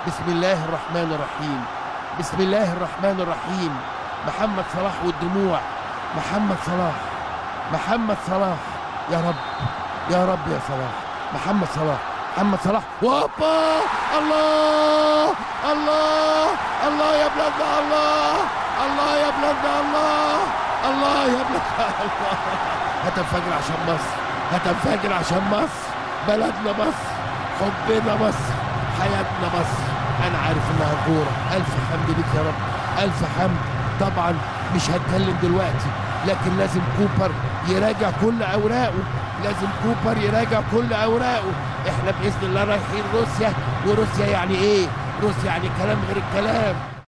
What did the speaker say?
بسم الله الرحمن الرحيم بسم الله الرحمن الرحيم محمد صلاح والدموع محمد صلاح محمد صلاح يا رب يا رب يا صلاح محمد صلاح محمد صلاح وهوبا الله الله الله يا بلادنا الله الله يا بلادنا الله الله يا بلادنا الله هتنفجر عشان مصر هتنفجر عشان مصر بلدنا مصر حبنا مصر حياتنا مصر انا عارف انها كوره الف حمد ليك يا رب الف حمد طبعا مش هتكلم دلوقتي لكن لازم كوبر يراجع كل اوراقه لازم كوبر يراجع كل اوراقه احنا باذن الله رايحين روسيا وروسيا يعني ايه روسيا يعني كلام غير الكلام